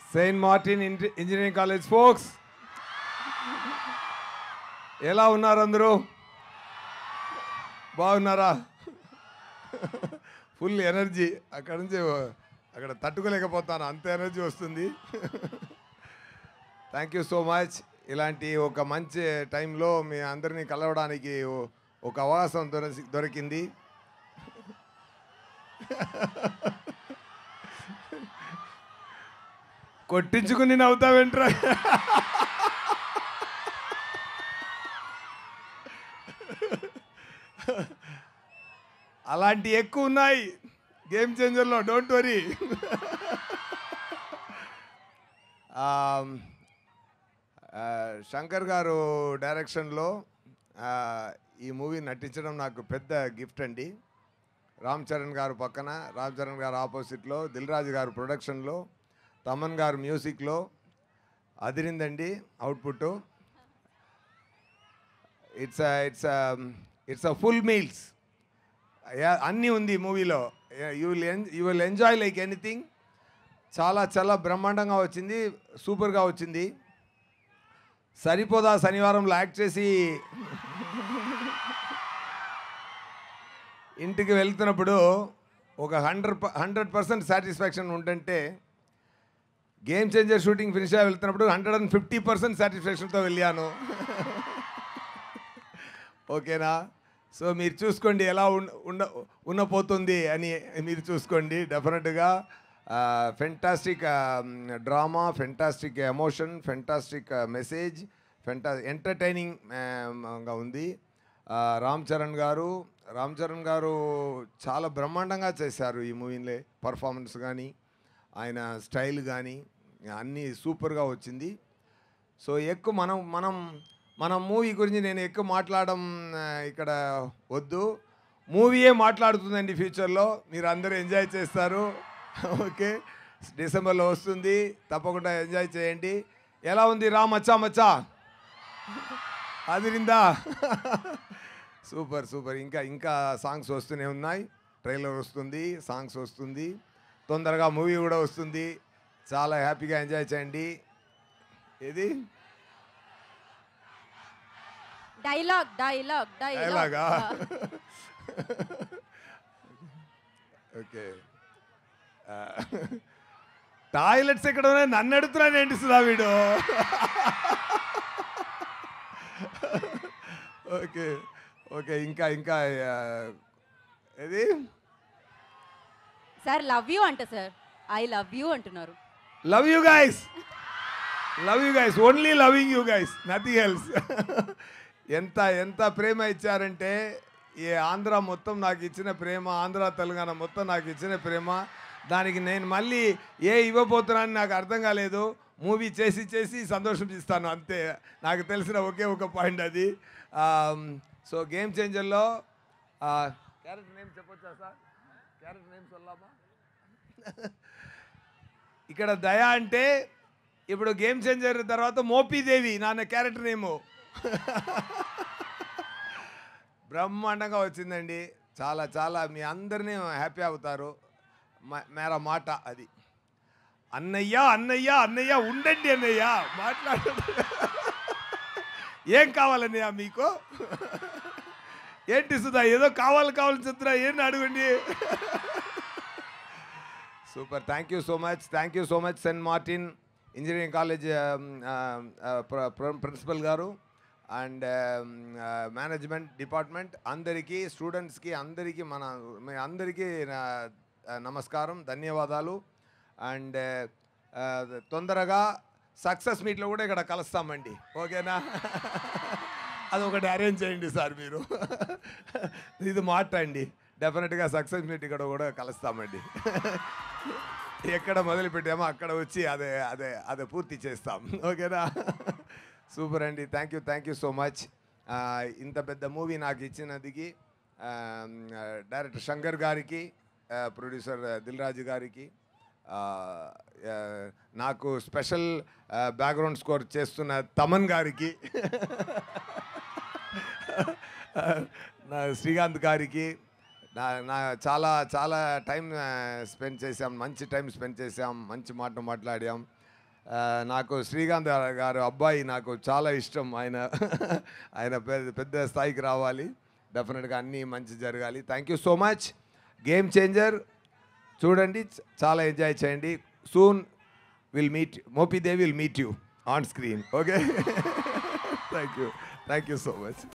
Saint Martin ఇంటి- engineering college folks ఎలా ఉన్నారు అందరూ బాగున్నారా ఫుల్ ఎనర్జీ అక్కడ నుంచి అక్కడ తట్టుకోలేకపోతాను అంత ఎనర్జీ వస్తుంది థ్యాంక్ యూ సో మచ్ ఇలాంటి ఒక మంచి టైంలో మీ అందరినీ కలవడానికి ఓ- ఒక అవకాశం దొరసి దొరికింది కొట్టించుకుని నవ్వుతావేంట్రా అలాంటి ఎక్కువ ఉన్నాయి గేమ్ చేంజర్లో డోంట్ వరీ శంకర్ గారు డైరెక్షన్లో ఆ, ఈ మూవీ నటించడం నాకు పెద్ద గిఫ్ట్ అండి రామ్ చరణ్ గారు పక్కన రామ్ చరణ్ గారు ఆపోజిట్లో దిల్ రాజు గారు ప్రొడక్షన్లో తమన్ గారు మ్యూజిక్లో అదిరిందండి output it's it's it's a full meals అన్నీ ఉంది మూవీలో you will you will enjoy like anything చాలా చాలా బ్రహ్మాండంగా వచ్చింది సూపర్గా వచ్చింది సరిపోదా శనివారంలో యాక్ట్ చేసి ఇంటికి వెళ్తున్నప్పుడు ఒక హండ్రెడ్ హండ్రెడ్ పర్సెంట్ సాటిస్ఫాక్షన్ ఉంటుంటే గేమ్ చేంజర్ షూటింగ్ ఫినిష్ అయ్యి వెళ్తున్నప్పుడు హండ్రెడ్ అండ్ ఫిఫ్టీ పర్సెంట్ సాటిస్ఫాక్షన్తో వెళ్ళాను ఓకేనా సో మీరు చూసుకోండి ఎలా ఉండ ఉండ ఉన్నపోతుంది అని మీరు చూసుకోండి డెఫినెట్గా fantastic drama fantastic emotion fantastic message ఫెంటా ఎంటర్టైనింగ్గా ఉంది ఆ, రామ్ చరణ్ గారు రామ్ చరణ్ గారు చాలా బ్రహ్మాండంగా చేశారు ఈ మూవీలో పర్ఫార్మెన్స్ కానీ ఆయన స్టైల్ కానీ అన్నీ సూపర్గా వచ్చింది సో ఎక్కువ మనం మనం మన మూవీ గురించి నేను ఎక్కువ మాట్లాడడం ఆ, ఇక్కడ వద్దు మూవీయే మాట్లాడుతుందండి ఫ్యూచర్లో మీరు అందరూ ఎంజాయ్ చేస్తారు ఓకే డిసెంబర్లో వస్తుంది తప్పకుండా ఎంజాయ్ చేయండి ఎలా ఉంది రా మచ్చా మచ్చా అదిరిందా సూపర్ సూపర్ ఇంకా ఇంకా సాంగ్స్ వస్తూనే ఉన్నాయి ట్రైలర్ వస్తుంది సాంగ్స్ వస్తుంది తొందరగా మూవీ కూడా వస్తుంది చాలా హ్యాపీగా ఎంజాయ్ చేయండి ఏది డైలాగ్ డైలాగ్ డైలాగా డైలాగ్ ఓకే టాయిలెట్స్ ఎక్కడ ఉన్నాయి నన్ను అడుగుతున్నాను ఏంటి సుధా వీడు ఓకే ఓకే ఇంకా ఇంకా ఆ, ఏది సార్ లవ్ యూ అంట సార్ ఐ లవ్ యూ అంటున్నారు love you guys love you guys only loving you guys nothing else ఎంత ఎంత ప్రేమ ఇచ్చారంటే ఈ ఆంధ్ర మొత్తం నాకు ఇచ్చిన ప్రేమ ఆంధ్ర తెలంగాణ మొత్తం నాకు ఇచ్చిన ప్రేమ దానికి నేను మళ్ళీ ఏ ఇవ్వబోతున్నానని నాకు అర్థం కాలేదు మూవీ చేసి చేసి సంతోషం ఇస్తాను అంతే నాకు తెలిసిన ఒకే ఒక పాయింట్ అది సో గేమ్ చేంజర్లో క్యారెక్టర్ నేమ్ చెప్పొచ్చా సార్ క్యారెక్టర్ నేమ్ సొల్లామా ఇక్కడ దయ అంటే ఇప్పుడు గేమ్ చేంజర్ తర్వాత మోపీదేవి నాన్న క్యారెక్టర్ నేమో బ్రహ్మాండంగా వచ్చిందండి చాలా చాలా మీ అందరినీ హ్యాపీ అవుతారు మ- మేర మాట అది అన్నయ్య అన్నయ్య అన్నయ్య ఉండండి అన్నయ్య మాట్లాడు ఏం కావాలన్నయ్య మీకు ఏంటి సుధా ఏదో కావాలి కావాలని చెప్తున్నా ఏంటి అడగండి super thank you so much thank you so much saint Martin engineering college principal గారు అండ్ మేనేజ్మెంట్ డిపార్ట్మెంట్ అందరికీ స్టూడెంట్స్కి అందరికీ మన మీ అందరికీ నా, ఆ, నమస్కారం ధన్యవాదాలు అండ్ తొందరగా సక్సెస్ మీట్లో కూడా ఇక్కడ కలుస్తామండి ఓకేనా అది ఒకటి అరేంజ్ చేయండి సార్ మీరు ఇది మాట అండి డెఫినెట్గా సక్సెస్ మీట్ ఇక్కడ కూడా కలుస్తామండి ఎక్కడ మొదలు పెట్టామో అక్కడ వచ్చి అదే అదే అదే పూర్తి చేస్తాం ఓకేనా సూపర్ అండి thank you thank you so much ఇంత పెద్ద మూవీ నాకు ఇచ్చినందుకు ఆ, డైరెక్టర్ శంకర్ గారికి ఆ, ప్రొడ్యూసర్ దిల్ రాజు గారికి ఆ, ఆ, నాకు స్పెషల్ ఆ, బ్యాక్గ్రౌండ్ స్కోర్ చేస్తున్న తమన్ గారికి నా శ్రీకాంత్ గారికి నా నా చాలా చాలా టైం స్పెండ్ చేసాం మంచి టైం స్పెండ్ చేసాం మంచి మాట మాట్లాడాం ఆ, నాకు శ్రీకాంత్ గారు- గారు అబ్బాయి నాకు చాలా ఇష్టం ఆయన ఆయన పెద్ద పెద్ద స్థాయికి రావాలి డెఫినెట్గా అన్నీ మంచి జరగాలి thank you so much game changer చూడండి చ- చాలా ఎంజాయ్ చేయండి soon will meet Mopidevi will meet you on screen okay thank you thank you so much